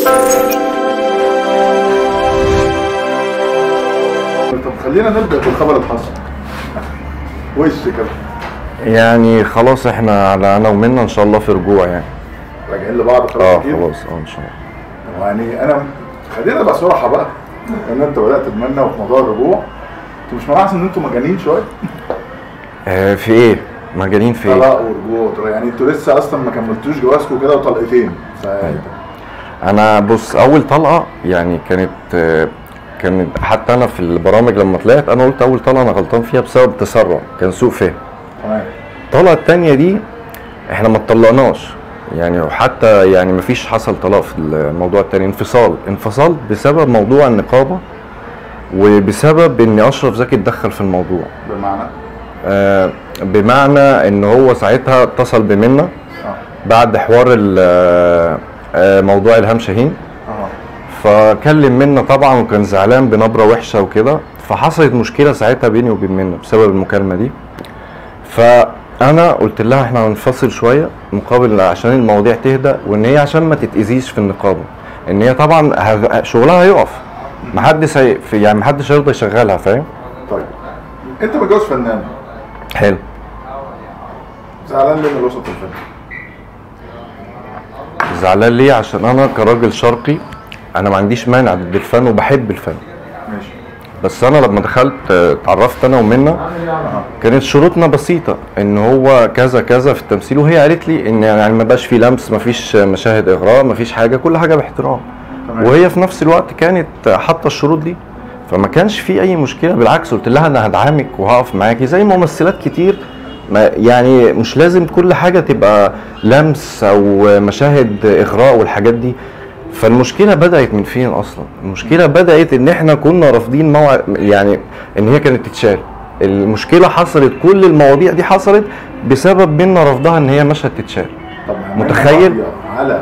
طب خلينا نبدا بالخبر الحصري وش كده يعني خلاص احنا على انا ومنا ان شاء الله في رجوع يعني راجعين لبعض اه خلاص أكيد؟ خلاص اه ان شاء الله يعني انا خلينا نبقى صراحه بقى ان انت بدات تتمنى وفي موضوع الرجوع انتوا مش ملاحظ ان انتوا مجانين شويه؟ آه في ايه مجانين في ايه طلاق ورجوع وطلاق. يعني انتوا لسه اصلا ما كملتوش جوازكم كده وطلقتين ف... انا بص اول طلقه يعني كانت آه، كانت حتى انا في البرامج لما طلعت انا قلت اول طلقه انا غلطان فيها بسبب تسرع كان سوء فهم تمام الطلقه التانية دي احنا ما اتطلقناش يعني وحتى يعني ما فيش حصل طلاق في الموضوع التاني انفصال انفصال بسبب موضوع النقابه وبسبب ان اشرف زكي اتدخل في الموضوع بمعنى آه، بمعنى ان هو ساعتها اتصل بمنا اه بعد حوار ال- آه، آه، موضوع الهام شاهين اه فكلم منا طبعا وكان زعلان بنبره وحشه وكده فحصلت مشكله ساعتها بيني وبين منا بسبب المكالمه دي فانا قلت لها احنا هننفصل شويه مقابل عشان المواضيع تهدى وان هي عشان ما تتاذيش في النقابه ان هي طبعا هذ- شغلها هيقف محدش هي في- يعني محدش هيرضى يشغلها فاهم طيب انت متجوز فنان حلو زعلان ليه من الوسط الفني؟ زعلان ليه عشان انا كراجل شرقي انا ما عنديش مانع ضد الفن وبحب الفن ماشي بس انا لما دخلت آه، اتعرفت انا ومنى اه كانت شروطنا بسيطة ان هو كذا كذا في التمثيل وهي قالت لي ان يعني ما بقاش في لمس ما فيش مشاهد اغراء ما فيش حاجة كل حاجة باحترام تمام. وهي في نفس الوقت كانت حاطة الشروط دي فما كانش في اي مشكلة بالعكس قلت لها انا هدعمك وهقف معاكي زي ممثلات كتير ما يعني مش لازم كل حاجة تبقى لمس او مشاهد اغراء والحاجات دي فالمشكلة بدأت من فين أصلا؟ المشكلة بدأت إن إحنا كنا رافضين موع... يعني إن هي كانت تتشال. المشكلة حصلت كل المواضيع دي حصلت بسبب منا رفضها إن هي مشهد تتشال. طب ما هي متخيل؟ ماضية على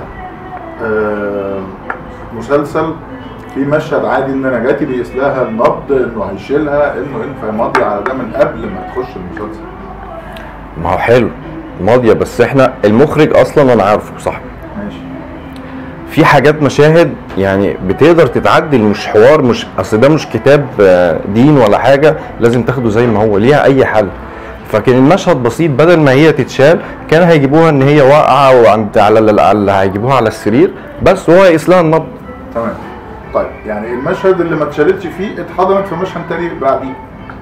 آه مسلسل في مشهد عادي ان نجاتي بيقيس لها النبض انه هيشيلها انه انه فهي ماضيه على ده من قبل ما تخش المسلسل ما هو حلو ماضية بس إحنا المخرج أصلا أنا عارفه صاحبي. ماشي في حاجات مشاهد يعني بتقدر تتعدل مش حوار مش اصل ده مش كتاب آه، دين ولا حاجه لازم تاخده زي ما هو ليها اي حل فكان المشهد بسيط بدل ما هي تتشال كان هيجيبوها ان هي واقعه وعند على ال- على هيجيبوها على السرير بس وهو يقيس لها النبض تمام طيب يعني المشهد اللي ما اتشالتش فيه اتحضنت في مشهد تاني بعديه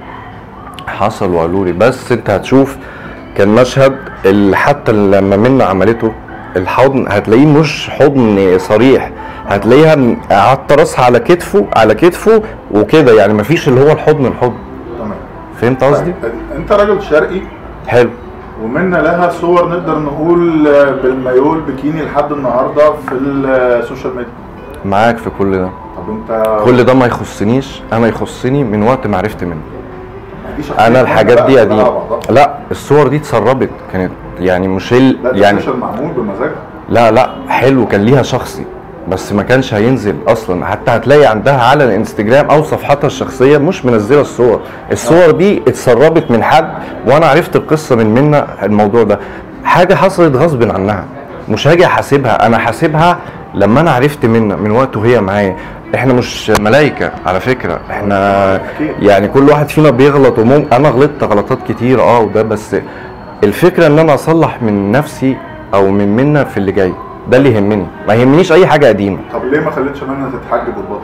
حصل وقالوا لي بس انت هتشوف كان مشهد اللي حتى لما منا عملته الحضن هتلاقيه مش حضن صريح هتلاقيها م- حاطه راسها على كتفه على كتفه وكده يعني مفيش اللي هو الحضن الحضن تمام فهمت قصدي؟ طيب انت راجل شرقي حلو ومنا لها صور نقدر نقول آه، بالمايول بكيني لحد النهارده في السوشيال ميديا معاك في كل ده طب انت كل ده ما يخصنيش انا يخصني من وقت ما عرفت منه دي شخصية انا الحاجات بقى دي كلها قديمه بعضها. لا الصور دي اتسربت كانت يعني مش ال- لا ده يعني السوشيال معمول بمزاجها لا لا حلو كان ليها شخصي بس ما كانش هينزل اصلا حتى هتلاقي عندها على الانستجرام او صفحتها الشخصيه مش منزله الصور الصور دي اتسربت من حد وانا عرفت القصه من منا الموضوع ده حاجه حصلت غصب عنها مش هاجي احاسبها انا حاسبها لما انا عرفت منا من وقت وهي معايا احنا مش ملايكه على فكره احنا أكيد. يعني كل واحد فينا بيغلط وممكن انا غلطت غلطات كتير اه وده بس الفكره ان انا اصلح من نفسي او من منا في اللي جاي ده اللي يهمني ما يهمنيش اي حاجه قديمه طب ليه ما خليتش منها تتحجب وتبطل؟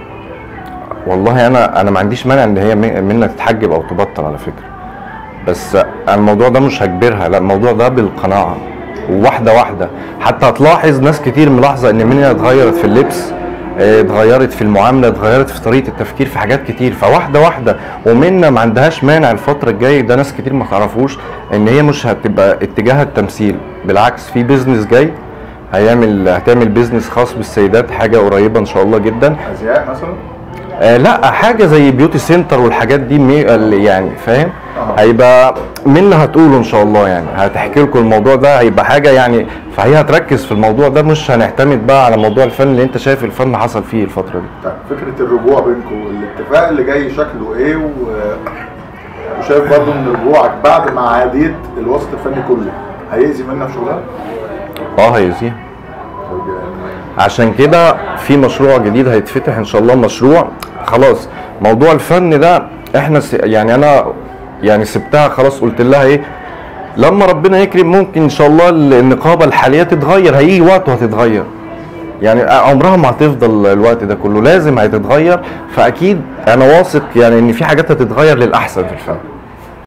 والله انا انا ما عنديش مانع ان هي م- منا تتحجب او تبطل على فكره بس أنا الموضوع ده مش هجبرها لا الموضوع ده بالقناعه وواحده واحده حتى هتلاحظ ناس كتير ملاحظه ان منا اتغيرت في اللبس اه، اتغيرت في المعامله اتغيرت في طريقه التفكير في حاجات كتير فواحده واحده ومنا ما عندهاش مانع الفتره الجايه ده ناس كتير ما تعرفوش ان هي مش هتبقى اتجاهها التمثيل بالعكس في بيزنس جاي هيعمل هتعمل بيزنس خاص بالسيدات حاجه قريبه ان شاء الله جدا ازياء مثلا؟ آه لا حاجه زي بيوتي سنتر والحاجات دي مي... اللي يعني فاهم آه. هيبقى منا هتقوله ان شاء الله يعني هتحكي لكم الموضوع ده هيبقى حاجه يعني فهي هتركز في الموضوع ده مش هنعتمد بقى على موضوع الفن اللي انت شايف الفن حصل فيه الفتره دي طيب فكره الرجوع بينكم الاتفاق اللي جاي شكله ايه و... وشايف برضه ان رجوعك بعد ما عاديت الوسط الفني كله هيأذي منها في شغلها؟ اه هيزيه طيب يعني عشان كده في مشروع جديد هيتفتح ان شاء الله مشروع خلاص موضوع الفن ده احنا س... يعني انا يعني سبتها خلاص قلت لها ايه لما ربنا يكرم ممكن ان شاء الله النقابه الحاليه تتغير هيجي وقت وهتتغير يعني عمرها ما هتفضل الوقت ده كله لازم هتتغير فاكيد انا واثق يعني ان في حاجات هتتغير للاحسن في الفن